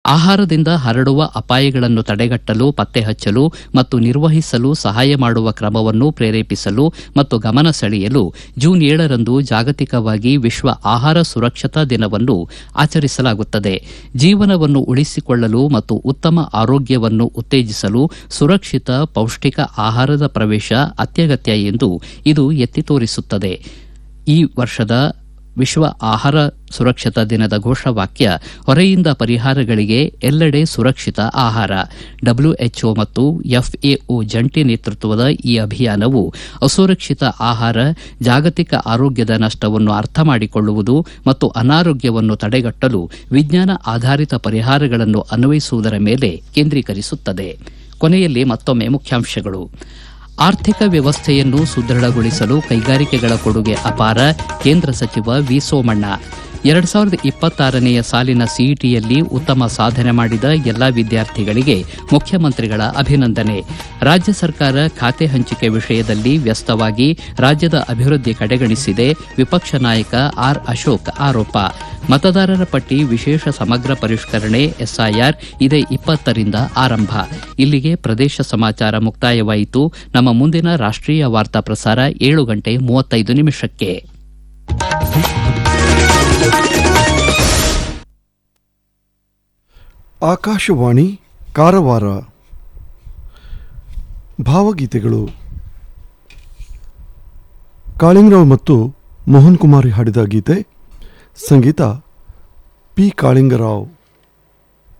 ಆಹಾರದಿಂದ ಹರಡುವ ಅಪಾಯಗಳನ್ನು ತಡೆಗಟ್ಟಲು ಪತ್ತೆ ಹಚ್ಚಲು ಮತ್ತು ನಿರ್ವಹಿಸಲು ಸಹಾಯ ಮಾಡುವ ಕ್ರಮವನ್ನು ಪ್ರೇರೇಪಿಸಲು ಮತ್ತು ಗಮನ ಸೆಳೆಯಲು ಜೂನ್ ಏಳರಂದು ಜಾಗತಿಕವಾಗಿ ವಿಶ್ವ ಆಹಾರ ಸುರಕ್ಷತಾ ದಿನವನ್ನು ಆಚರಿಸಲಾಗುತ್ತದೆ ಜೀವನವನ್ನು ಉಳಿಸಿಕೊಳ್ಳಲು ಮತ್ತು ಉತ್ತಮ ಆರೋಗ್ಯವನ್ನು ಉತ್ತೇಜಿಸಲು ಸುರಕ್ಷಿತ ಪೌಷ್ಟಿಕ ಆಹಾರದ ಪ್ರವೇಶ ಅತ್ಯಗತ್ಯ ಎಂದು ಇದು ಎತ್ತಿ ತೋರಿಸುತ್ತದೆ ಈ ವರ್ಷದ ವಿಶ್ವ ಆಹಾರ ಸುರಕ್ಷತಾ ದಿನದ ಘೋಷವಾಕ್ಯ ಹೊರೆಯಿಂದ ಪರಿಹಾರಗಳಿಗೆ ಎಲ್ಲೆಡೆ ಸುರಕ್ಷಿತ ಆಹಾರ ಡಬ್ಲ್ಯೂಎಚ್ಒ ಮತ್ತು ಎಫ್ಎಒ ಜಂಟಿ ನೇತೃತ್ವದ ಈ ಅಭಿಯಾನವು ಅಸುರಕ್ಷಿತ ಆಹಾರ ಜಾಗತಿಕ ಆರೋಗ್ಯದ ನಷ್ಟವನ್ನು ಅರ್ಥ ಮಾಡಿಕೊಳ್ಳುವುದು ಮತ್ತು ಅನಾರೋಗ್ಯವನ್ನು ತಡೆಗಟ್ಟಲು ವಿಜ್ಞಾನ ಆಧಾರಿತ ಪರಿಹಾರಗಳನ್ನು ಅನ್ವಯಿಸುವುದರ ಮೇಲೆ ಕೇಂದ್ರೀಕರಿಸುತ್ತದೆ ಕೊನೆಯಲ್ಲಿ ಮತ್ತೊಮ್ಮೆ ಮುಖ್ಯಾಂಶಗಳು ಆರ್ಥಿಕ ವ್ಯವಸ್ಥೆಯನ್ನು ಸುದೃಢಗೊಳಿಸಲು ಕೈಗಾರಿಕೆಗಳ ಕೊಡುಗೆ ಅಪಾರ ಕೇಂದ್ರ ಸಚಿವ ವಿ ಸೋಮಣ್ಣ ಎರಡ್ ಸಾವಿರದ ಇಪ್ಪತ್ತಾರನೆಯ ಸಾಲಿನ ಸಿಇಟಿಯಲ್ಲಿ ಉತ್ತಮ ಸಾಧನೆ ಮಾಡಿದ ಎಲ್ಲಾ ವಿದ್ಯಾರ್ಥಿಗಳಿಗೆ ಮುಖ್ಯಮಂತ್ರಿಗಳ ಅಭಿನಂದನೆ ರಾಜ್ಯ ಸರ್ಕಾರ ಖಾತೆ ಹಂಚಿಕೆ ವಿಷಯದಲ್ಲಿ ವ್ಯಸ್ತವಾಗಿ ರಾಜ್ಯದ ಅಭಿವೃದ್ಧಿ ಕಡೆಗಣಿಸಿದೆ ವಿಪಕ್ಷ ನಾಯಕ ಆರ್ ಅಶೋಕ್ ಆರೋಪ ಮತದಾರರ ಪಟ್ಟಿ ವಿಶೇಷ ಸಮಗ್ರ ಪರಿಷ್ಕರಣೆ ಎಸ್ಐಆರ್ ಇದೇ ಇಪ್ಪತ್ತರಿಂದ ಆರಂಭ ಇಲ್ಲಿಗೆ ಪ್ರದೇಶ ಸಮಾಚಾರ ಮುಕ್ತಾಯವಾಯಿತು ನಮ್ಮ ಮುಂದಿನ ರಾಷ್ಟೀಯ ವಾರ್ತಾ ಪ್ರಸಾರ ಏಳು ಗಂಟೆ ಮೂವತ್ತೈದು ನಿಮಿಷಕ್ಕೆ ಆಕಾಶವಾಣಿ ಕಾರವಾರ ಭಾವಗೀತೆಗಳು ಕಾಳಿಂಗರಾವ್ ಮತ್ತು ಮೋಹನ್ ಕುಮಾರಿ ಹಾಡಿದ ಗೀತೆ ಸಂಗೀತ ಪಿ ಕಾಳಿಂಗರಾವ್